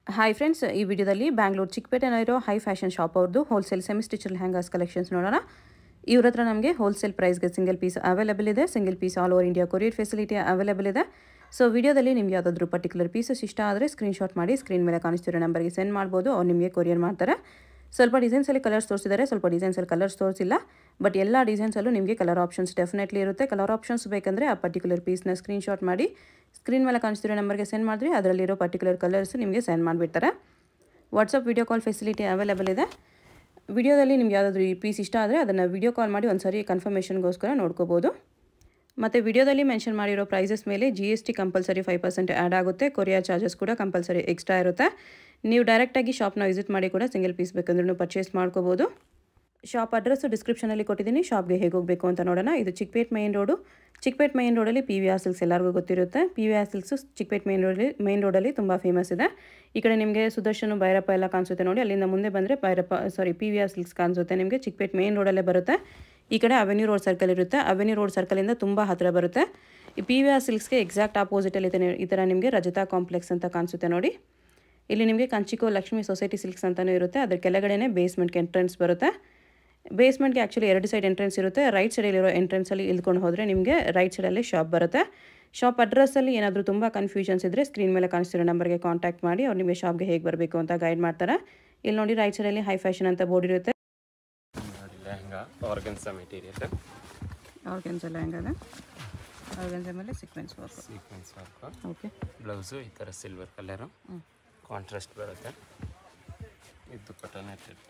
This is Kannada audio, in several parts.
ಹಾಯ್ ಫ್ರೆಂಡ್ಸ್ ಈ ವಿಡಿಯೋದಲ್ಲಿ ಬ್ಯಾಂಗ್ಳೂರು ಚಿಕ್ಕಪೇಟೆನ ಇರೋ ಹೈ ಫ್ಯಾಷನ್ ಶಾಪ್ ಅವ್ರದ್ದು wholesale semi stitched hangers collections ನೋಡೋಣ ಇವ್ರ ಹತ್ರ ನಮಗೆ ಹೋಲ್ಸೇಲ್ ಪ್ರೈಸ್ಗೆ ಸಿಂಗಲ್ ಪೀಸ್ ಅವೈಲೇಬಲ್ ಇದೆ single piece all over India courier facility available ಇದೆ ಸೊ ವಿಡಿಯೋದಲ್ಲಿ ನಿಮ್ಗೆ ಯಾವುದಾದ್ರೂ ಪರ್ಟಿಕ್ಯುಲರ್ ಪೀಸಸ್ ಇಷ್ಟ ಆದರೆ ಸ್ಕ್ರೀನ್ಶಾಟ್ ಮಾಡಿ ಸ್ಕ್ರೀನ್ ಮೇಲೆ ಕಾಣಿಸ್ತಿರೋ ನಂಬರ್ಗೆ ಸೆಂಡ್ ಮಾಡ್ಬೋದು ಅವ್ರು ನಿಮಗೆ ಕೊರಿಯರ್ ಮಾಡ್ತಾರೆ ಸ್ವಲ್ಪ ಡಿಸೈನ್ಸಲ್ಲಿ ಕಲರ್ಸ್ ತೋರಿಸಿದ್ದಾರೆ ಸ್ವಲ್ಪ ಡಿಸೈನ್ಸಲ್ಲಿ ಕಲರ್ಸ್ ತೋರಿಸಿಲ್ಲ ಬಟ್ ಎಲ್ಲ ಡಿಸೈನ್ಸಲ್ಲೂ ನಿಮಗೆ ಕಲರ್ ಆಪ್ಷನ್ಸ್ ಡೆಫಿನೆಟ್ಲಿ ಇರುತ್ತೆ ಕಲರ್ ಆಪ್ಷನ್ಸ್ ಬೇಕಂದರೆ ಆ ಪರ್ಟಿಕ್ಯುಲರ್ ಪೀಸ್ನ ಸ್ಕ್ರೀನ್ಶಾಟ್ ಮಾಡಿ ಸ್ಕ್ರೀನ್ ಮೇಲೆ ಕಾಣಿಸ್ತಿರೋ ನಂಬರ್ಗೆ ಸೆಂಡ್ ಮಾಡಿದ್ರೆ ಅದರಲ್ಲಿರೋ ಪರ್ಟಿಕ್ಯುಲರ್ ಕಲರ್ಸ್ ನಿಮಗೆ ಸೆಂಡ್ ಮಾಡಿಬಿಡ್ತಾರೆ WhatsApp video call facility available ಇದೆ ವಿಡಿಯೋದಲ್ಲಿ ನಿಮ್ಗೆ ಯಾವುದಾದ್ರೂ ಈ ಪೀಸ್ ಇಷ್ಟ ಆದರೆ ಅದನ್ನು ವಿಡಿಯೋ ಕಾಲ್ ಮಾಡಿ ಒಂದು ಸರಿ ಕನ್ಫರ್ಮೇಷನ್ಗೋಸ್ಕರ ನೋಡ್ಕೋಬೋದು ಮತ್ತು ವಿಡಿಯೋದಲ್ಲಿ ಮೆನ್ಷನ್ ಮಾಡಿರೋ ಪ್ರೈಸಸ್ ಮೇಲೆ G S T compulsory five percent add ಆಗುತ್ತೆ ಕೊರಿಯರ್ ಚಾರ್ಜಸ್ ಕೂಡ ಕಂಪಲ್ಸರಿ ಎಕ್ಸ್ಟ್ರಾ ಇರುತ್ತೆ ನೀವು ಡೈರೆಕ್ಟಾಗಿ ಶಾಪ್ನ ವಿಸಿಟ್ ಮಾಡಿ ಕೂಡ ಸಿಂಗಲ್ ಪೀಸ್ ಬೇಕಂದ್ರೂ ಪರ್ಚೇಸ್ ಮಾಡ್ಕೋಬೋದು ಶಾಪ್ ಅಡ್ರೆಸ್ಸು ಡಿಸ್ಕ್ರಿಪ್ಷನಲ್ಲಿ ಕೊಟ್ಟಿದ್ದೀನಿ ಶಾಪ್ಗೆ ಹೇಗೆ ಹೋಗಬೇಕು ಅಂತ ನೋಡೋಣ ಇದು Chickpet main road Chickpet main ರೋಡಲ್ಲಿ ಪಿ ವಿ ಆರ್ ಸಿಲ್ಕ್ಸ್ ಎಲ್ಲರಿಗೂ ಗೊತ್ತಿರುತ್ತೆ P V R silks Chickpet main ರೋಡಲ್ಲಿ ಮೈನ್ ರೋಡಲ್ಲಿ ತುಂಬ ಫೇಮಸ್ ಇದೆ ಈ ಕಡೆ ನಿಮಗೆ ಸುದರ್ಶನ ಭೈರಪ್ಪ ಎಲ್ಲ ಕಾಣಿಸುತ್ತೆ ನೋಡಿ ಅಲ್ಲಿಂದ ಮುಂದೆ ಬಂದರೆ Byrappa sari P V R silks ಕಾಣಿಸುತ್ತೆ ನಿಮಗೆ ಚಿಕ್ಕಪೇಟ್ ಮೈನ್ ರೋಡಲ್ಲೇ ಬರುತ್ತೆ ಈ ಕಡೆ ಅವೆನ್ಯೂ ರೋಡ್ ಸರ್ಕಲ್ ಇರುತ್ತೆ ಅವೆನ್ಯೂ ರೋಡ್ ಸರ್ಕಲಿಂದ ತುಂಬ ಹತ್ತಿರ ಬರುತ್ತೆ ಈ ಪಿ ವಿ ಆರ್ ಸಿಲ್ಕ್ಸ್ಗೆ ಎಕ್ಸಾಕ್ಟ್ ಆಪೋಸಿಟಲ್ಲಿ ಈ ಥರ ನಿಮಗೆ ರಜತಾ ಕಾಂಪ್ಲೆಕ್ಸ್ ಅಂತ ಕಾಣಿಸುತ್ತೆ ನೋಡಿ ಇಲ್ಲಿ ನಿಮಗೆ ಕಂಚಿಕೋ ಲಕ್ಷ್ಮಿ ಸೊಸೈಟಿ ಸಿಲ್ಕ್ಸ್ ಅಂತಲೂ ಇರುತ್ತೆ ಅದ್ರ ಕೆಳಗಡೆನೇ ಬೇಸ್ಮೆಂಟ್ಗೆ ಎಂಟ್ರೆನ್ಸ್ ಬರುತ್ತೆ ಬೇಸ್ಮೆಂಟ್ಗೆ ಆ್ಯಕ್ಚುಲಿ ಎರಡು ಸೈಡ್ ಎಂಟ್ರೆನ್ಸ್ ಇರುತ್ತೆ ರೈಟ್ ಸೈಡಲ್ಲಿರೋ ಎಂಟ್ರೆನ್ಸಲ್ಲಿ ಇಳ್ಕೊಂಡು ಹೋದರೆ ನಿಮಗೆ ರೈಟ್ ಸೈಡಲ್ಲಿ ಶಾಪ್ ಬರುತ್ತೆ ಶಾಪ್ ಅಡ್ರೆಸ್ಸಲ್ಲಿ ಏನಾದರೂ ತುಂಬ ಕನ್ಫ್ಯೂಷನ್ಸ್ ಇದ್ದರೆ ಸ್ಕ್ರೀನ್ ಮೇಲೆ ಕಾಣಿಸ್ತಿರೋ ನಂಬರ್ಗೆ ಕಾಂಟ್ಯಾಕ್ಟ್ ಮಾಡಿ ಅವ್ರು ನಿಮಗೆ ಶಾಪ್ಗೆ ಹೇಗೆ ಬರಬೇಕು ಅಂತ ಗೈಡ್ ಮಾಡ್ತಾರೆ ಇಲ್ಲಿ ನೋಡಿ ರೈಟ್ ಸೈಡಲ್ಲಿ ಹೈ ಫ್ಯಾಷನ್ ಅಂತ ಬೋರ್ಡ್ ಇರುತ್ತೆ ನೋಡಿ ಲೆಹಂಗಾ ಆರ್ಗನ್ಸ ಮೆಟೀರಿಯಲ್ ಆರ್ಗೆನ್ಸ್ ಎಲ್ಲ ಹೆಂಗದೆ ಆರ್ಗೆನ್ಸ್ ಮೇಲೆ sequins work sequins work okay blouse ಈ ಥರ ಸಿಲ್ವರ್ ಕಲರು ಕಾಂಟ್ರಾಸ್ಟ್ ಬರುತ್ತೆ ಇದು dupatta netted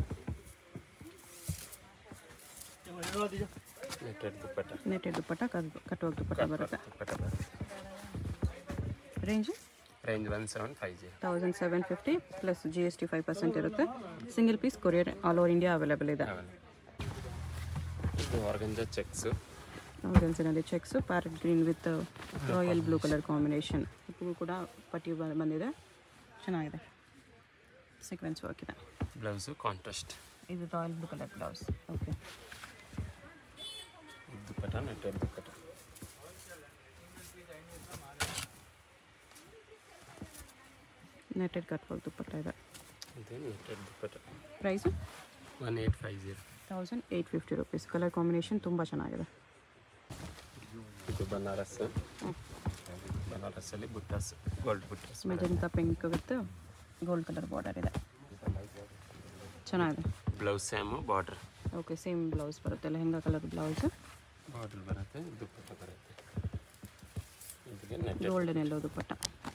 netted dupatta netted dupatta cut ಕಟ್ಟುವಾಗ ದುಪ್ಪಟ್ಟ ಬರುತ್ತೆ ದುಪ್ಪಟ್ಟ ಬರುತ್ತೆ range range one seven five zero thousand seven fifty plus G S T five percent ಇರುತ್ತೆ single piece courier all over India available ಇದೆ ಇದು ಆರ್ಗಂಜ ಚೆಕ್ಸು ಆರ್ಗನ್ಸಿನಲ್ಲಿ checks parrot green with royal blue colour combination ಇದು ಕೂಡ ಪಟ್ಟಿ ಬ- ಬಂದಿದೆ ಚೆನ್ನಾಗಿದೆ ಸೀಕ್ವೆನ್ಸ್ ವರ್ಕ್ ಇದೆ ಬ್ಲೌಸು ಕಾಂಟ್ರಾಸ್ಟ್ ಇದು royal blue colour blouse okay ಇದು dupatta netted dupatta netted cut work dupatta ಇದೆ ಇದು netted dupatta price one eight five zero thousand eight fifty rupees colour combination ತುಂಬ ಚೆನ್ನಾಗಿದೆ ಇದು ಬನಾರಸ್ ಬನಾರಸ್ಸಲ್ಲಿ buttas gold buttas magenta pink with gold colour border ಇದೆ ಚೆನ್ನಾಗಿದೆ blouse same border okay same blouse ಬರುತ್ತೆ ಲೆಹಂಗಾ ಕಲರ್ ಬ್ಲೌಸ್ ಬಾರ್ಡರ್ ಬರುತ್ತೆ ದುಪ್ಪಟ್ಟ ಬರುತ್ತೆ ಇದಕ್ಕೆ net golden yellow dupatta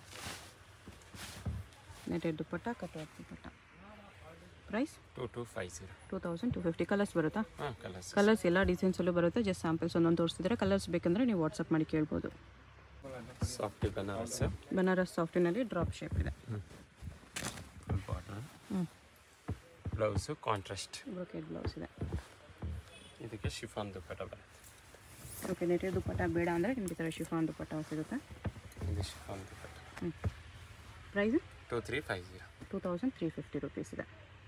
netted dupatta cutwork dupatta price two two five zero two thousand two fifty colours ಬರುತ್ತಾ ಹಾಂ ಕಲರ್ಸ್ ಕಲರ್ಸ್ ಎಲ್ಲ ಡಿಸೈನ್ಸಲ್ಲೂ ಬರುತ್ತೆ ಜಸ್ಟ್ ಸ್ಯಾಂಪಲ್ಸ್ ಒಂದೊಂದು ತೋರಿಸಿದ್ರೆ ಕಲರ್ಸ್ ಬೇಕಂದರೆ ನೀವು ವಾಟ್ಸಪ್ ಮಾಡಿ ಕೇಳ್ಬೋದು ಸಾಫ್ಟ್ ಬನಾರಸ್ ಬನಾರಸ್ ಸಾಫ್ಟಿನಲ್ಲಿ ಡ್ರಾಪ್ ಶೇಪ್ ಇದೆ ಫುಲ್ ಬಾರ್ಡರ್ ಹ್ಞೂ ಬ್ಲೌಸು ಕಾಂಟ್ರಾಸ್ಟ್ ಬ್ರೊಕೆಟ್ ಬ್ಲೌಸ್ ಇದೆ ಇದಕ್ಕೆ ಶಿಫಾನ್ ದುಪ್ಪಟ್ಟ ಬರುತ್ತೆ ಓಕೆ ನೆಟೆಡ್ ದುಪ್ಪಟ್ಟ ಬೇಡ ಅಂದರೆ ನಿಮಗೆ ಈ ಥರ ಶಿಫಾನ್ ದುಪ್ಪಟ್ಟ ಸಿಗುತ್ತೆ ಇದು ಶಿಫಾನ್ ದುಪ್ಪಟ್ಟ ಹ್ಞೂ price two three five zero two thousand three fifty rupees ಇದೆ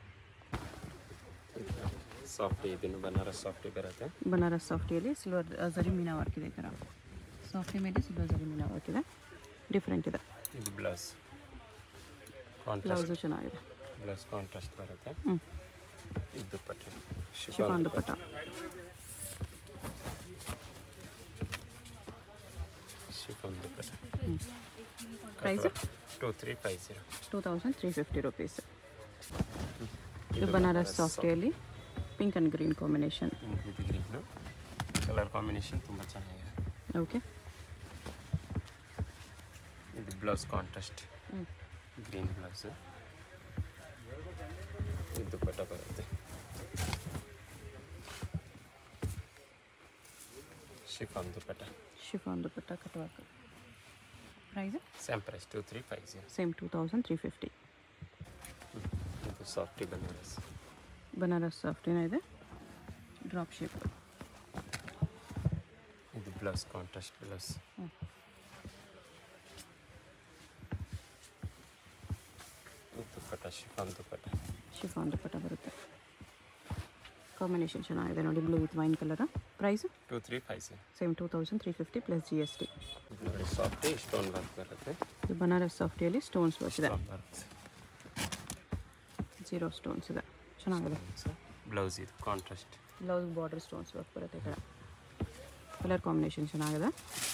ಸಾಫ್ಟಿ ಇದನ್ನು ಬನಾರಸ್ ಸಾಫ್ಟಿ ಬರುತ್ತೆ ಬನಾರಸ್ ಸಾಫ್ಟಿಯಲ್ಲಿ ಸಿಲ್ವರ್ ಜರಿ ಮೀನಾ ವರ್ಕ್ ಇದೆ ಈ ಥರ ಸಾಫ್ಟಿ ಮೇಲೆ ಸಿಲ್ವರ್ ಜರಿ ಮೀನಾ ವರ್ಕ್ ಇದೆ ಡಿಫ್ರೆಂಟ್ ಇದೆ ಇದು ಬ್ಲೌಸ್ ಕಾಂಟ್ರಾಸ್ಟ್ ಬ್ಲೌಸು ಚೆನ್ನಾಗಿದೆ ಬ್ಲೌಸ್ ಕಾಂಟ್ರಾಸ್ಟ್ ಬರುತ್ತೆ ಹ್ಞೂ ಇದು dupatta chiffon chiffon dupatta chiffon dupatta price two three five zero two thousand three fifty rupees ಇದು ಬನಾರಸ್ ಸಾಫ್ಟಿಯಲ್ಲಿ ಪಿಂಕ್ ಆ್ಯಂಡ್ ಗ್ರೀನ್ ಕಾಂಬಿನೇಷನ್ ಇದು ಗ್ರೀನು ಕಲರ್ ಕಾಂಬಿನೇಷನ್ ತುಂಬ ಚೆನ್ನಾಗಿದೆ ಓಕೆ ಇದು ಬ್ಲೌಸ್ ಕಾಂಟ್ರಾಸ್ಟ್ ಹ್ಞೂ ಗ್ರೀನ್ ಬ್ಲೌಸು ಇದು ದುಪ್ಪಟ್ಟ ಬರುತ್ತೆ chiffon dupatta chiffon dupatta cutwork price same price two three five zero same two thousand three fifty ಇದು ಸಾಫ್ಟಿ ಬನಾರಸ್ ಬನಾರಸ್ ಸಾಫ್ಟಿನ ಇದೆ ಡ್ರಾಪ್ ಶೇಪ್ ಇದು ಬ್ಲೌಸ್ ಕಾಂಟ್ರಾಸ್ಟ್ ಬ್ಲೌಸ್ ಹ್ಞೂ ಇದು ದುಪ್ಪಟ್ಟ ಶಿಫಾನ್ ದುಪ್ಪಟ್ಟ ಶಿಫಾನ್ ದುಪ್ಪಟ್ಟ ಬರುತ್ತೆ ಕಾಂಬಿನೇಷನ್ ಚೆನ್ನಾಗಿದೆ ನೋಡಿ blue with wine colour price two three five zero same two thousand three fifty plus G S T ಇದು ನೋಡಿ ಸಾಫ್ಟಿ ಸ್ಟೋನ್ ವರ್ಕ್ ಬರುತ್ತೆ ಇದು ಬನಾರಸ್ ಸಾಫ್ಟಿಯಲ್ಲಿ ಸ್ಟೋನ್ಸ್ ವರ್ಕ್ ಇದೆ ಸ್ಟೋನ್ ವರ್ಕ್ ಜೀರೋ ಸ್ಟೋನ್ಸ್ ಇದೆ ಚೆನ್ನಾಗಿದೆ ಬ್ಲೌಸ್ ಇದು contrast blouse border stones work ಬರುತ್ತೆ ಈ ಕಡೆ ಕಲರ್ ಕಾಂಬಿನೇಷನ್ ಚೆನ್ನಾಗಿದೆ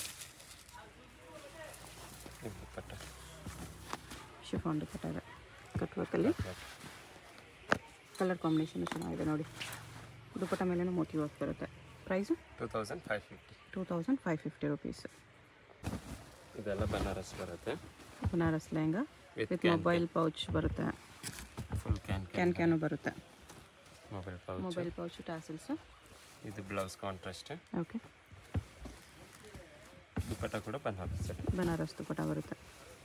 ಇದು ದುಪ್ಪಟ್ಟ ಶಿಫಾನ್ ದುಪ್ಪಟ್ಟ ಇದೆ ಕಟ್ ವರ್ಕಲ್ಲಿ ಕಲರ್ ಕಾಂಬಿನೇಷನ್ ಚೆನ್ನಾಗಿದೆ ನೋಡಿ ದುಪ್ಪಟ್ಟ ಮೇಲೇನೂ ಮೋಟಿ ವರ್ಕ್ ಬರುತ್ತೆ price two thousand five fifty two thousand five fifty rupees ಇದೆಲ್ಲ ಬನಾರಸ್ ಬರುತ್ತೆ Banaras lehenga With with can mobile pouch ಬರುತ್ತೆ ಫುಲ್ ಕ್ಯಾನ್ ಕ್ಯಾನ್ ಕ್ಯಾನು ಬರುತ್ತೆ mobile pouch mobile pouch tassels ಇದು ಬ್ಲೌಸ್ ಕಾಂಟ್ರಾಸ್ಟ್ ಓಕೆ ದುಪ್ಪಟ್ಟ ಕೂಡ ಬನಾರಸ್ ಬನಾರಸ್ ದುಪ್ಪಟ್ಟ ಬರುತ್ತೆ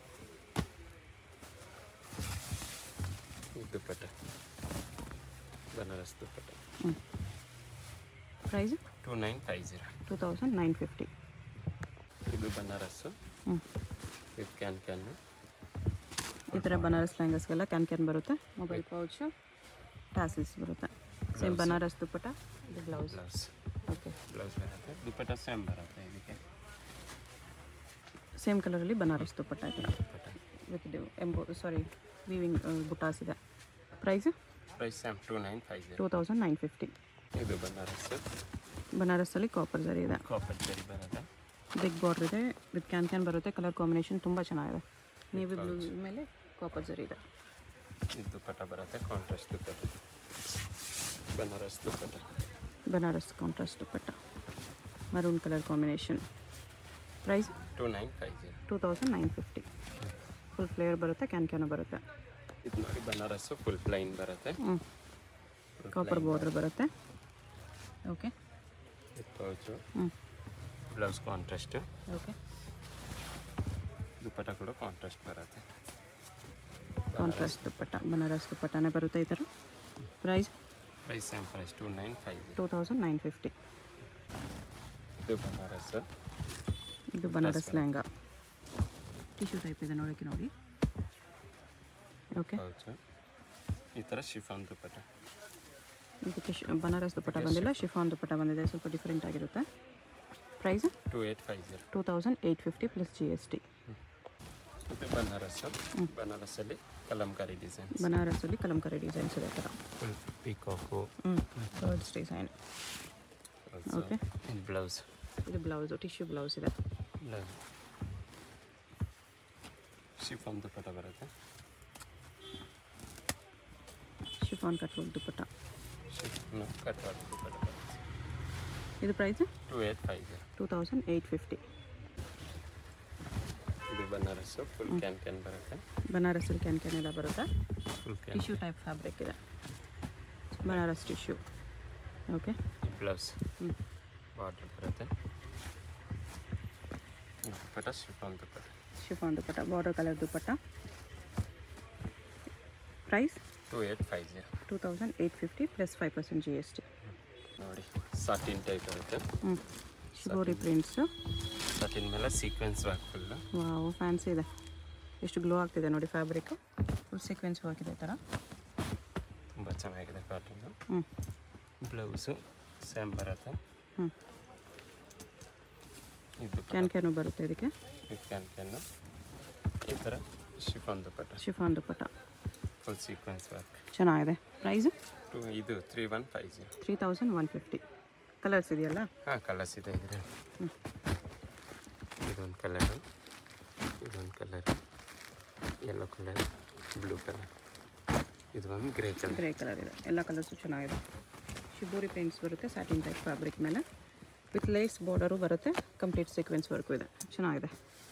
ಇದು ದುಪ್ಪಟ್ಟ ಬನಾರಸ್ ದುಪ್ಪಟ್ಟ ಹ್ಞೂ price two nine five zero two thousand nine fifty ಇದು ಬನಾರಸ್ಸು ಹ್ಞೂ ವಿತ್ ಕ್ಯಾನ್ ಕ್ಯಾನ್ ಈ ಥರ ಬನಾರಸ್ ಲೆಹಂಗಸ್ಗೆಲ್ಲ ಕ್ಯಾನ್ ಕ್ಯಾನ್ ಬರುತ್ತೆ ಮೊಬೈಲ್ ಪೌಚು ಟಾಸಲ್ಸ್ ಬರುತ್ತೆ ಸೇಮ್ ಬನಾರಸ್ ದುಪ್ಪಟ್ಟ ಇದು ಬ್ಲೌಸ್ ಬ್ಲೌಸ್ ಓಕೆ ಬ್ಲೌಸ್ ಬರುತ್ತೆ ದುಪ್ಪಟ್ಟ ಸೇಮ್ ಬರುತ್ತೆ ಇದಕ್ಕೆ ಸೇಮ್ ಕಲರಲ್ಲಿ ಬನಾರಸ್ ದುಪ್ಪಟ್ಟ ಇದೆ ದುಪ್ಪಟ್ಟ ವಿತ್ ಎಂಬೋ ಸಾರಿ ವೀವಿಂಗ್ ಬುಟಾಸ್ ಇದೆ price price same two nine five zero two thousand nine fifty ಇದು ಬನಾರಸ್ ಬನಾರಸ್ಸಲ್ಲಿ ಕಾಪರ್ ಜರಿ ಇದೆ ಕಾಪರ್ ಜರಿ ಬರುತ್ತೆ ಬಿಗ್ ಬಾರ್ಡರ್ ಇದೆ ವಿತ್ ಕ್ಯಾನ್ ಕ್ಯಾನ್ ಬರುತ್ತೆ ಕಲರ್ ಕಾಂಬಿನೇಷನ್ ತುಂಬ ಚೆನ್ನಾಗಿದೆ ನೇವಿ ಬ್ಲೂ ಮೇಲೆ ಕಾಪರ್ ಜರಿ ಇದೆ ಇದು ದುಪ್ಪಟ್ಟ ಬರುತ್ತೆ contrast dupatta Banaras dupatta Banaras contrast dupatta maroon colour combination price two nine five zero two thousand nine fifty full flavour ಬರುತ್ತೆ ಕ್ಯಾನ್ ಕ್ಯಾನು ಬರುತ್ತೆ ಇದು ನೋಡಿ ಬನಾರಸ್ಸು ಫುಲ್ ಪ್ಲೈನ್ ಬರುತ್ತೆ ಹ್ಞೂ ಕಾಪರ್ ಬಾರ್ಡರ್ ಬರುತ್ತೆ ಓಕೆ ವಿತ್ ಪೌಚು ಹ್ಞೂ ಬ್ಲೌಸ್ ಕಾಂಟ್ರಾಸ್ಟ್ ಓಕೆ ದುಪ್ಪಟ್ಟ ಕೂಡ ಕಾಂಟ್ರಾಸ್ಟ್ ಬರುತ್ತೆ ಕಾಂಟ್ರಾಸ್ಟ್ ದುಪ್ಪಟ್ಟ ಬನಾರಸ್ ದುಪ್ಪಟ್ಟನೇ ಬರುತ್ತೆ ಈ ಥರ price price same price two nine five zero two thousand nine fifty ಇದು ಬನಾರಸ್ ಇದು ಬನಾರಸ್ ಲೆಹಂಗಾ ಟಿಶ್ಯೂ ಟೈಪ್ ಇದೆ ನೋಡೋಕ್ಕೆ ನೋಡಿ ಓಕೆ ಪೌಚು ಈ ಥರ ಶಿಫಾನ್ ದುಪ್ಪಟ್ಟ ಇದಕ್ಕೆ ಶಿ- ಬನಾರಸ್ ದುಪ್ಪಟ್ಟ ಬಂದಿಲ್ಲ ಶಿಫಾನ್ ದುಪ್ಪಟ್ಟ ಬಂದಿದೆ ಸ್ವಲ್ಪ ಡಿಫ್ರೆಂಟ್ ಆಗಿರುತ್ತೆ price two eight five zero two thousand eight fifty plus G S T ಇದು ಬನಾರಸ್ ಬನಾರಸ್ಸಲ್ಲಿ ಕಲಂಕಾರಿ ಡಿಸೈನ್ ಬನಾರಸಲ್ಲಿ ಕಲಂಕರಿ ಡಿಸೈನ್ಸ್ ಇದೆ ಥರ ಫುಲ್ ಪೀಕಾಕು ಹ್ಞೂ ಬರ್ಡ್ಸ್ ಡಿಸೈನ್ Okay. ಇದು ಬ್ಲೌಸ್ ಇದು ಬ್ಲೌಸು ಟಿಶ್ಯೂ ಬ್ಲೌಸ್ ಇದೆ ಬ್ಲೌಸ್ ಶಿಫಾನ್ ದುಪ್ಪಟ್ಟ ಬರುತ್ತೆ chiffon cut work dupatta chiffon cut dupatta ಬರುತ್ತೆ ಇದು price two eight five zero two thousand eight fifty ಇದು ಬನಾರಸ್ಸು ಫುಲ್ ಕ್ಯಾನ್ ಕ್ಯಾನ್ ಬರುತ್ತೆ ಬನಾರಸಲ್ಲಿ ಕ್ಯಾನ್ ಕ್ಯಾನ್ ಎಲ್ಲ ಬರುತ್ತೆ full can tissue type fabric ಇದೆ ಬನಾರಸ್ ಟಿಶ್ಯೂ ಓಕೆ ಬ್ಲೌಸ್ ಹ್ಞೂ ಬಾರ್ಡರ್ ಬರುತ್ತೆ ಇದು dupatta chiffon dupatta chiffon dupatta border colour dupatta price two eight five zero two thousand eight fifty plus five percent G S T ನೋಡಿ ಸಾಟಿನ್ ಟೈಪ್ ಬರುತ್ತೆ ಹ್ಞೂ ಶಿಬೋರಿ ಪ್ರಿಂಟ್ಸು ಸಾಟಿನ್ ಮೇಲೆ sequins work full wow fancy ಇದೆ ಎಷ್ಟು ಗ್ಲೋ ಆಗ್ತಿದೆ ನೋಡಿ ಫ್ಯಾಬ್ರಿಕ್ ಫುಲ್ ಸೀಕ್ವೆನ್ಸ್ ಹಾಕಿದೆ ಈ ಥರ ತುಂಬ ಚೆನ್ನಾಗಿದೆ ಪ್ಯಾಟರ್ನು ಹ್ಞೂ ಬ್ಲೌಸು ಸೇಮ್ ಬರುತ್ತೆ ಹ್ಞೂ ಇದು ಕ್ಯಾನ್ ಕ್ಯಾನು ಬರುತ್ತೆ ಇದಕ್ಕೆ ಕ್ಯಾನ್ ಕ್ಯಾನು ಈ ಥರ chiffon dupatta chiffon dupatta full sequins work ಚೆನ್ನಾಗಿದೆ ಪ್ರೈಸು ಟು ಇದು three one five zero three thousand one fifty colours ಇದೆಯಲ್ಲ ಹಾಂ ಕಲರ್ಸ್ ಇದೆ ಇದ್ರೆ ಹ್ಮ್. ಇದೊಂದು ಕಲರು ಇದೊಂದು colour yellow colour blue colour ಇದು ಒಂದು ಗ್ರೇ ಕಲರ್ ಗ್ರೇ ಕಲರ್ ಇದೆ ಎಲ್ಲ ಕಲರ್ಸು ಚೆನ್ನಾಗಿದೆ ಶಿಬೋರಿ ಪ್ರಿಂಟ್ಸ್ ಬರುತ್ತೆ ಸ್ಯಾಟಿನ್ ಟೈಪ್ ಫ್ಯಾಬ್ರಿಕ್ ಮೇಲೆ ವಿತ್ ಲೇಸ್ ಬಾರ್ಡರು ಬರುತ್ತೆ ಕಂಪ್ಲೀಟ್ ಸೀಕ್ವೆನ್ಸ್ ವರ್ಕು ಇದೆ ಚೆನ್ನಾಗಿದೆ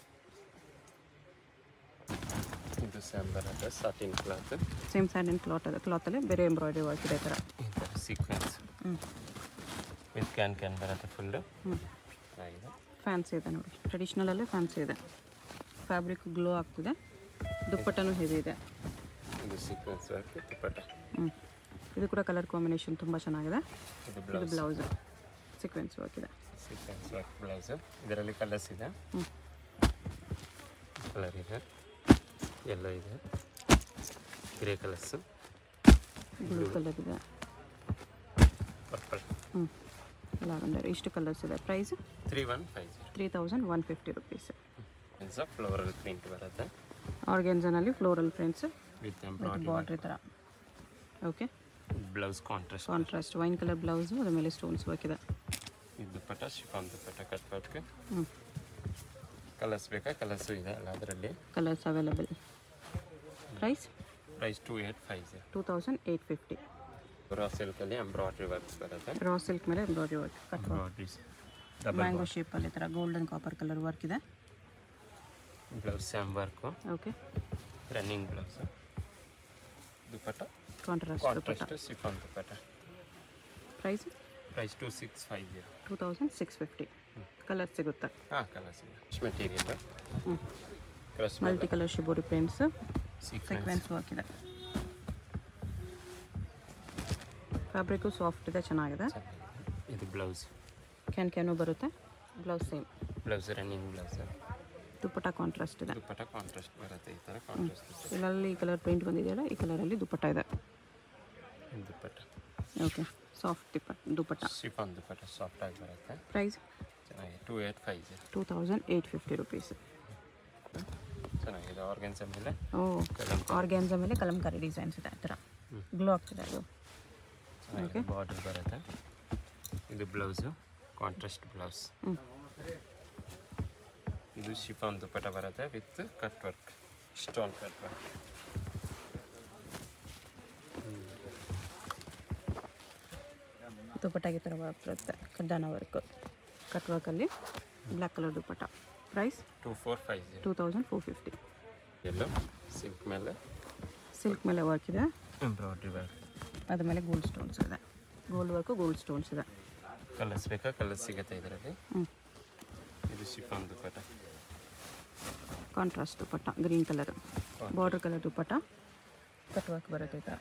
ಇದು ಸೇಮ್ ಬರುತ್ತೆ satin cloth same satin cloth ಇದೆ ಕ್ಲಾತಲ್ಲಿ ಬೇರೆ ಎಂಬ್ರಾಯ್ಡ್ರಿ ವರ್ಕ್ ಇದೆ ಈ ಥರ ಈ ಥರ ಸೀಕ್ವೆನ್ಸ್ ಹ್ಞೂ ವಿತ್ ಕ್ಯಾನ್ ಕ್ಯಾನ್ ಬರುತ್ತೆ ಫುಲ್ಲು ಹ್ಞೂ ಚೆನ್ನಾಗಿದೆ ಫ್ಯಾನ್ಸಿ ಇದೆ ನೋಡಿ ಟ್ರೆಡಿಷ್ನಲಲ್ಲೇ ಫ್ಯಾನ್ಸಿ ಇದೆ ಫ್ಯಾಬ್ರಿಕ್ ಗ್ಲೋ ಆಗ್ತಿದೆ ದುಪ್ಪಟ್ಟನೂ ಹೆವಿ ಇದೆ ಇದು ಸೀಕ್ವೆನ್ಸ್ ವರ್ಕ್ ದುಪ್ಪಟ್ಟ ಹ್ಞೂ ಇದು ಕೂಡ ಕಲರ್ ಕಾಂಬಿನೇಷನ್ ತುಂಬ ಚೆನ್ನಾಗಿದೆ ಇದು ಇದು ಬ್ಲೌಸ್ ಬ್ಲೌಸ್ ಸೀಕ್ವೆನ್ಸ್ ವರ್ಕ್ ಇದೆ ಸೀಕ್ವೆನ್ಸ್ ವರ್ಕ್ ಬ್ಲೌಸು ಇದರಲ್ಲಿ ಕಲರ್ಸ್ ಇದೆ ಹ್ಞೂ ಕಲರ್ ಇದೆ ಎಲ್ಲೋ ಇದೆ ಗ್ರೇ ಕಲರ್ಸು ಬ್ಲೂ ಕಲರ್ ಇದೆ ಪರ್ಪಲ್ ಹ್ಞೂ ಲ್ಯಾವೆಂಡರ್ ಇಷ್ಟು ಕಲರ್ಸ್ ಇದೆ price three one five zero three thousand one fifty rupees means floral print ಬರುತ್ತೆ ಆರ್ಗೆನ್ಸನಲ್ಲಿ floral prints with with embroidery border ಈ ಥರ okay blouse contrast contrast wine colour blouse ಅದ್ರ ಮೇಲೆ ಸ್ಟೋನ್ಸ್ ವರ್ಕ್ ಇದೆ ಇದು dupatta chiffon dupatta cut work ಹ್ಞೂ ಕಲರ್ಸ್ ಬೇಕಾ ಕಲರ್ಸು ಇದೆ ಅಲ್ಲ ಅದರಲ್ಲಿ colours available price price two eight five zero two thousand eight fifty raw ಸಿಲ್ಕಲ್ಲಿ ಎಂಬ್ರಾಯ್ಡ್ರಿ ವರ್ಕ್ಸ್ ಬರುತ್ತೆ ರಾ ಸಿಲ್ಕ್ ಮೇಲೆ embroidery work cut embroideries double mango ಶೇಪಲ್ಲಿ ಈ ಥರ ಗೋಲ್ಡನ್ ಕಾಪರ್ ಕಲರ್ ವರ್ಕ್ ಇದೆ blouse same work okay running blouse dupatta contrast dupatta contrast chiffon dupatta price price two six five zero two thousand six fifty colour ಸಿಗುತ್ತೆ ಹಾಂ ಕಲರ್ಸ್ ಇದೆ ಮೆಟೀರಿಯಲ್ ಹ್ಞೂ crush multi colour shibori prints sequins sequins work ಇದೆ ಫ್ಯಾಬ್ರಿಕ್ಕು ಸಾಫ್ಟ್ ಇದೆ ಚೆನ್ನಾಗಿದೆ ಇದು ಬ್ಲೌಸ್ ಕ್ಯಾನ್ ಕ್ಯಾನು ಬರುತ್ತೆ blouse same blouse running blouse dupatta contrast ಇದೆ ದುಪ್ಪಟ್ಟ ಕಾಂಟ್ರಾಸ್ಟ್ ಬರುತ್ತೆ ಈ ಥರ ಕಾಂಟ್ರಾಸ್ಟ್ ಇದರಲ್ಲಿ ಈ ಕಲರ್ ಪ್ರಿಂಟ್ ಬಂದಿದೆಯಲ್ಲ ಈ ಕಲರಲ್ಲಿ ದುಪ್ಪಟ್ಟ ಇದೆ dupatta okay soft dupatta dupatta chiffon dupatta soft ಆಗಿ ಬರುತ್ತೆ ಪ್ರೈಸ್ ಚೆನ್ನಾಗಿದೆ two eight five zero two thousand eight fifty rupees ಚೆನ್ನಾಗಿದೆ ಆರ್ಗನ್ಸ್ ಮೇಲೆ ಓ ಕಲಂ ಆರ್ಗ್ಯಾನ್ಸ ಮೇಲೆ ಕಲಂಕಾರಿ ಡಿಸೈನ್ಸ್ ಇದೆ ಆ ಥರ ಗ್ಲೋ ಆಗ್ತಿದೆ ಅದು ಚೆನ್ನಾಗಿದೆ ಬಾರ್ಡರ್ ಬರುತ್ತೆ ಇದು ಬ್ಲೌಸು ಕಾಂಟ್ರಾಸ್ಟ್ ಬ್ಲೌಸ್ ಹ್ಞೂ ಇದು ಶಿಫಾನ್ ದುಪ್ಪಟ್ಟ ಬರುತ್ತೆ with cut work stone cut work ದುಪ್ಪಟ್ಟಾಗಿ ಥರ ವರ್ಕ್ ಬರುತ್ತೆ ಕಡ್ಡಾನ ವರ್ಕ್ ಕಟ್ ವರ್ಕಲ್ಲಿ black colour dupatta price two four five zero two thousand four fifty yellow silk ಮೇಲೆ ಸಿಲ್ಕ್ ಮೇಲೆ ವರ್ಕ್ ಇದೆ ಎಂಬ್ರಾಯ್ಡ್ರಿ ವರ್ಕ್ ಅದ್ರ ಮೇಲೆ ಗೋಲ್ಡ್ ಸ್ಟೋನ್ಸ್ ಇದೆ ಗೋಲ್ಡ್ ವರ್ಕು ಗೋಲ್ಡ್ ಸ್ಟೋನ್ಸ್ ಇದೆ ಕಲರ್ಸ್ ಬೇಕಾ ಕಲರ್ಸ್ ಸಿಗುತ್ತೆ ಇದರಲ್ಲಿ ಹ್ಞೂ ಇದು chiffon dupatta contrast dupatta green colour border colour dupatta cut work ಬರುತ್ತೆ ಈ ಥರ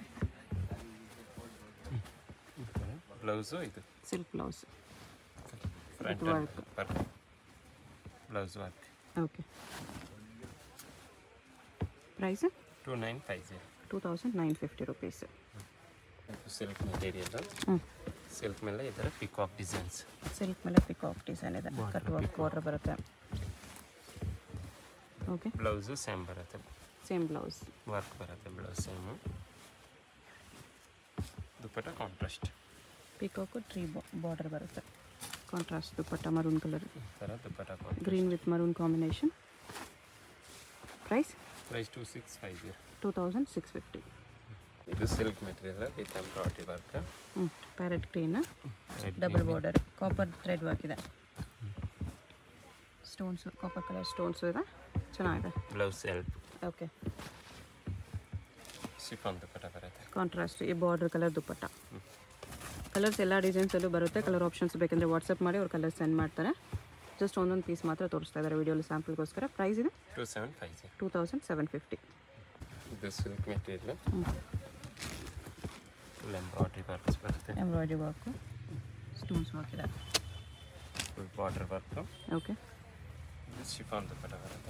ಬ್ಲೌಸು ಇದು silk blouse front work. Work blouse work okay price two nine five zero two thousand nine fifty rupees silk material ಹ್ಞೂ ಸಿಲ್ಕ್ ಮೇಲೆ ಈ ಥರ ಪಿಕಾಕ್ ಡಿಸೈನ್ಸ್ ಸಿಲ್ಕ್ ಮೇಲೆ ಪಿಕಾಕ್ ಡಿಸೈನ್ ಇದೆ ಕಟ್ ವರ್ಕ್ ಬಾರ್ಡರ್ ಬರುತ್ತೆ ಓಕೆ ಬ್ಲೌಸು ಸೇಮ್ ಬರುತ್ತೆ ಸೇಮ್ ಬ್ಲೌಸ್ ವರ್ಕ್ ಬರುತ್ತೆ blouse same dupatta contrast peacock tree border ಬರುತ್ತೆ ಕಾಂಟ್ರಾಸ್ಟ್ ದುಪ್ಪಟ್ಟ ಮರೂನ್ ಕಲರ್ ಈ ಥರ dupatta contrast green with maroon combination price price two six five zero two thousand six fifty ಇದು silk material with embroidery work ಹ್ಞೂ parrot green double border copper thread work ಇದೆ ಸ್ಟೋನ್ಸು ಕಾಪರ್ ಕಲರ್ ಸ್ಟೋನ್ಸು ಇದೆ ಚೆನ್ನಾಗಿದೆ ಬ್ಲೌಸ್ ಎಲ್ಪ್ ಓಕೆ ಶಿಫಾನ್ ದುಪ್ಪಟ್ಟ ಬರುತ್ತೆ ಕಾಂಟ್ರಾಸ್ಟ್ ಈ ಬಾರ್ಡರ್ ಕಲರ್ ದುಪ್ಪಟ್ಟ ಕಲರ್ಸ್ ಎಲ್ಲ ಡಿಸೈನ್ಸಲ್ಲೂ ಬರುತ್ತೆ ಕಲರ್ ಆಪ್ಷನ್ಸ್ ಬೇಕಂದರೆ ವಾಟ್ಸಪ್ ಮಾಡಿ ಅವ್ರು ಕಲರ್ ಸೆಂಡ್ ಮಾಡ್ತಾರೆ ಜಸ್ಟ್ ಒಂದೊಂದು ಪೀಸ್ ಮಾತ್ರ ತೋರಿಸ್ತಾ ಇದ್ದಾರೆ ವಿಡಿಯೋಲಿ ಸ್ಯಾಂಪಲ್ಗೋಸ್ಕರ ಪ್ರೈಸ್ ಇದೆ two seven five zero two thousand seven fifty ಇದು silk material full embroidery works ಬರುತ್ತೆ ಎಂಬ್ರಾಯ್ಡ್ರಿ ವರ್ಕು ಸ್ಟೋನ್ಸ್ ವರ್ಕ್ ಇದೆ ಫುಲ್ ಬಾರ್ಡರ್ ವರ್ಕು ಓಕೆ ಇದು ಶಿಫಾನ್ ದುಪ್ಪಟ್ಟ ಬರುತ್ತೆ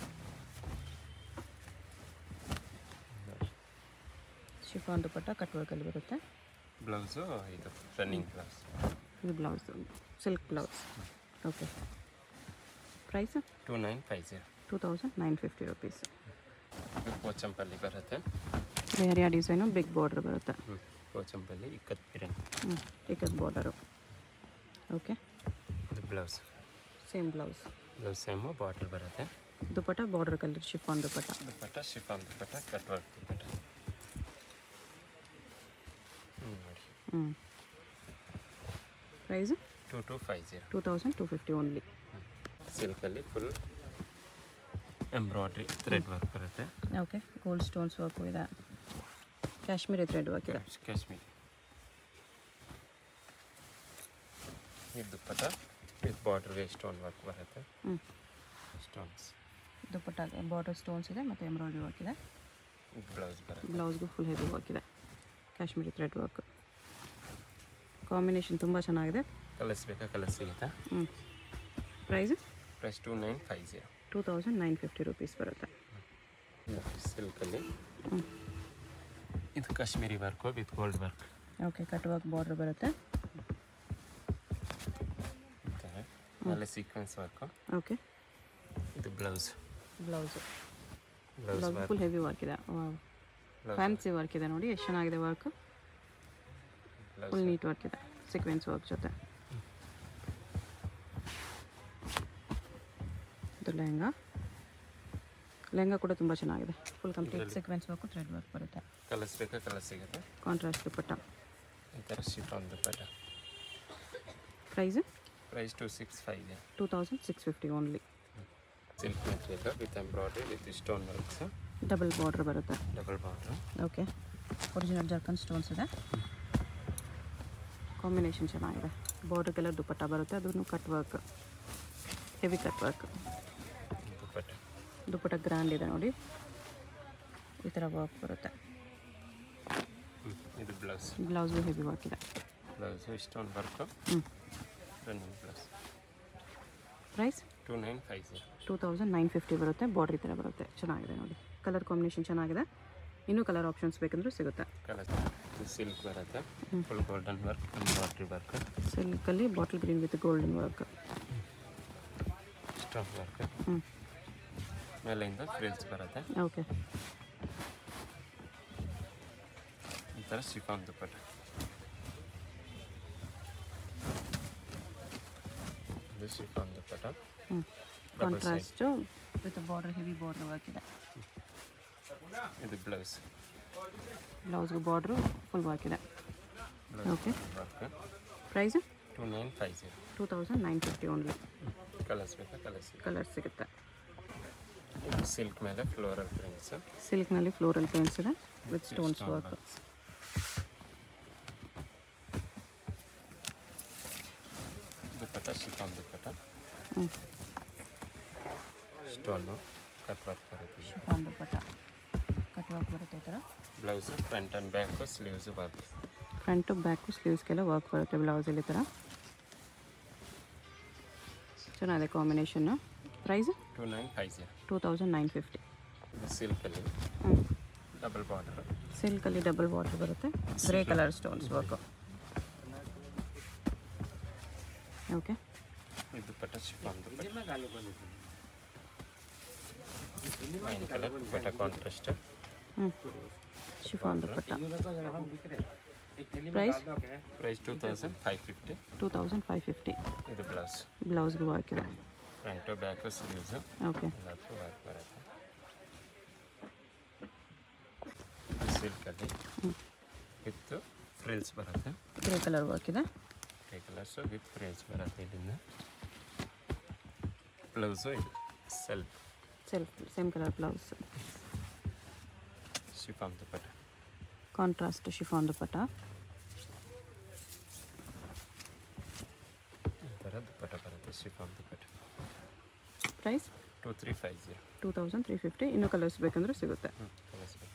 ಶಿಫಾನ್ ದುಪ್ಪಟ್ಟ ಕಟ್ ವರ್ಕಲ್ಲಿ ಬರುತ್ತೆ ಬ್ಲೌಸು ಇದು ರನ್ನಿಂಗ್ ಬ್ಲೌಸ್ ಇದು blouse silk blouse okay price two nine five zero two thousand nine fifty rupees ಇದು ಪೋಚಂಪಲ್ಲಿ ಬರುತ್ತೆ ಬೇರೆ ಡಿಸೈನು ಬಿಗ್ ಬಾರ್ಡರ್ ಬರುತ್ತೆ ಹ್ಞೂ ಪೋಚಂಪಲ್ಲಿ ಇಕ್ಕತ್ ಪಿರನ್ ಹ್ಞೂ ಟಿಕೆಟ್ ಬಾರ್ಡರು ಓಕೆ ಇದು blouse same blouse blouse same border ಬರುತ್ತೆ dupatta border colour chiffon dupatta dupatta chiffon dupatta cut work dupatta ಹ್ಞೂ ನೋಡಿ ಹ್ಞೂ price two two five zero two thousand two fifty only ಸಿಲ್ಕಲ್ಲಿ ಫುಲ್ ಎಂಬ್ರಾಯ್ಡ್ರಿ ಥ್ರೆಡ್ ವರ್ಕ್ ಬರುತ್ತೆ ಓಕೆ ಗೋಲ್ಡ್ ಸ್ಟೋನ್ಸ್ ವರ್ಕು ಇದೆ ಕಾಶ್ಮೀರಿ ಥ್ರೆಡ್ ವರ್ಕ್ ಇದೆ ಕಾಶ್ಮೀರಿ ಇದು ದುಪ್ಪಟ್ಟ ವಿತ್ ಬಾರ್ಡರ್ಗೆ ಸ್ಟೋನ್ ವರ್ಕ್ ಬರುತ್ತೆ ಹ್ಞೂ ಸ್ಟೋನ್ಸ್ ದುಪ್ಪಟ್ಟ ಬಾರ್ಡರ್ ಸ್ಟೋನ್ಸ್ ಇದೆ ಮತ್ತು ಎಂಬ್ರಾಯ್ಡ್ರಿ ವರ್ಕ್ ಇದೆ ಬ್ಲೌಸ್ ಬರುತ್ತೆ ಬ್ಲೌಸ್ಗೂ ಫುಲ್ ಹೆವಿ ವರ್ಕ್ ಇದೆ ಕಾಶ್ಮೀರಿ ಥ್ರೆಡ್ ವರ್ಕ್ ಕಾಂಬಿನೇಷನ್ ತುಂಬ ಚೆನ್ನಾಗಿದೆ ಕಲರ್ಸ್ ಬೇಕಾ ಕಲರ್ಸ್ ಸಿಗುತ್ತಾ ಹ್ಞೂ price price two nine five zero two thousand nine fifty rupees ಬರುತ್ತೆ ಸಿಲ್ಕಲ್ಲಿ ಹ್ಞೂ ಇದು Kashmiri work with gold work okay cut work border ಬರುತ್ತೆ ಇರ್ತದೆ ಆಮೇಲೆ ಸೀಕ್ವೆನ್ಸ್ ವರ್ಕು ಓಕೆ ಇದು blouse blouse blouse blouse work full heavy work ಇದೆ ಫ್ಯಾನ್ಸಿ ವರ್ಕ್ ಇದೆ ನೋಡಿ ಎಷ್ಟು ಚೆನ್ನಾಗಿದೆ work blouse full neat work ಇದೆ ಸೀಕ್ವೆನ್ಸ್ ವರ್ಕ್ ಜೊತೆ ಇದು ಲೆಹಂಗಾ ಲೆಹಂಗಾ ಕೂಡ ತುಂಬ ಚೆನ್ನಾಗಿದೆ full complete sequins work thread work ಬರುತ್ತೆ ಕಲರ್ಸ್ ಬೇಕಾ ಕಲರ್ ಸಿಗುತ್ತೆ ಕಾಂಟ್ರಾಸ್ಟ್ ದುಪ್ಪಟ್ಟ ಈ ಥರ chiffon dupatta price price two six five ಇದೆ two thousand six fifty only silk material with embroidery with stone works double border ಬರುತ್ತೆ double border okay original zircon stones ಇದೆ ಕಾಂಬಿನೇಷನ್ ಚೆನ್ನಾಗಿದೆ ಬಾರ್ಡರ್ ಕಲರ್ ದುಪ್ಪಟ್ಟ ಬರುತ್ತೆ ಅದನ್ನು cut work heavy cut work dupatta dupatta grand ಇದೆ ನೋಡಿ ಈ ಥರ ವರ್ಕ್ ಬರುತ್ತೆ ಹ್ಮ್. ಇದು ಬ್ಲೌಸ್ ಬ್ಲೌಸು ಹೆವಿ ವರ್ಕ್ ಇದೆ ಬ್ಲೌಸು ಸ್ಟೋನ್ ವರ್ಕು ಹ್ಞೂ running blouse price two nine five zero two thousand nine fifty ಬರುತ್ತೆ ಬಾರ್ಡ್ರ್ ಈ ಥರ ಬರುತ್ತೆ ಚೆನ್ನಾಗಿದೆ ನೋಡಿ ಕಲರ್ ಕಾಂಬಿನೇಷನ್ ಚೆನ್ನಾಗಿದೆ ಇನ್ನೂ ಕಲರ್ ಆಪ್ಷನ್ಸ್ ಬೇಕಂದ್ರೂ ಸಿಗುತ್ತೆ ಕಲರ್ ಇದು ಸಿಲ್ಕ್ ಬರುತ್ತೆ full golden work embroidery work ಸಿಲ್ಕಲ್ಲಿ bottle green with golden work stone work ಹ್ಞೂ ಮೇಲೆಯಿಂದ ಫ್ರಿಲ್ಸ್ ಬರುತ್ತೆ ಓಕೆ ಈ ಥರ ಶಿಫಾನ್ ದುಪ್ಪಟ್ಟ ಇದು ಶಿಫಾನ್ ದುಪ್ಪಟ್ಟ ಹ್ಞೂ contrast with border heavy border work ಇದೆ ಇದು ಬ್ಲೌಸ್ ಬ್ಲೌಸ್ಗೆ ಬಾರ್ಡ್ರು ಫುಲ್ ವರ್ಕ್ ಇದೆ okay work price two nine five zero two thousand nine fifty only colours ಬೇಕಾ ಕಲರ್ಸ್ ಕಲರ್ ಸಿಗುತ್ತೆ ಇದು ಸಿಲ್ಕ್ ಮೇಲೆ ಫ್ಲೋರಲ್ ಪ್ರಿಂಟ್ಸ್ ಸಿಲ್ಕ್ನಲ್ಲಿ ಫ್ಲೋರಲ್ ಪೇಂಟ್ಸ್ ಇದೆ with stones work dupatta chiffon dupatta ಹ್ಞೂ ಸ್ಟೋನು ಕಟ್ ವರ್ಕ್ ಬರುತ್ತೆ ಶಿಫಾನ್ ದುಪ್ಪಟ್ಟ ಕಟ್ ವರ್ಕ್ ಬರುತ್ತೆ ಈ ಥರ blouse front and back sleeves work front back ಸ್ಲೀವ್ಸ್ಗೆಲ್ಲ work ಬರುತ್ತೆ ಬ್ಲೌಸಲ್ಲಿ ಈ ಥರ ಚೆನ್ನಾಗಿದೆ ಕಾಂಬಿನೇಷನ್ನು price two nine five zero two thousand nine fifty ಇದು ಸಿಲ್ಕಲ್ಲಿ ಹ್ಞೂ ಡಬಲ್ ಬಾರ್ಡರ್ ಸಿಲ್ಕಲ್ಲಿ ಡಬಲ್ ವಾಟರ್ ಬರುತ್ತೆ grey colour stones work okay ಇದು dupatta chiffon dupatta wine colour dupatta contrast ಹ್ಞೂ chiffon dupatta price price two thousand five fifty two thousand five fifty ಇದು ಬ್ಲೌಸ್ ಬ್ಲೌಸ್ಗೆ ವರ್ಕ್ ಇದೆ ಫ್ರಂಟು ಬ್ಯಾಕು ಸ್ಲೀವ್ಸು ಓಕೆ ಎಲ್ಲದಕ್ಕೂ ವರ್ಕ್ ಬರುತ್ತೆ ಸಿಲ್ಕಲ್ಲಿ ವಿತ್ ಫ್ರಿಲ್ಸ್ ಬರುತ್ತೆ ಗ್ರೇ ಕಲರ್ ವರ್ಕ್ ಇದೆ ಗ್ರೇ ಕಲರ್ಸು ವಿತ್ ಫ್ರಿಲ್ಸ್ ಬರುತ್ತೆ ಇಲ್ಲಿಂದ ಬ್ಲೌಸು ಇದು self self same colour blouse chiffon dupatta contrast chiffon dupatta ಈ ಥರ ದುಪ್ಪಟ್ಟ ಬರುತ್ತೆ chiffon dupatta price two three five zero two thousand three fifty ಇನ್ನೂ ಕಲರ್ಸ್ ಬೇಕಂದ್ರೆ ಸಿಗುತ್ತೆ ಹ್ಞೂ ಕಲರ್ಸ್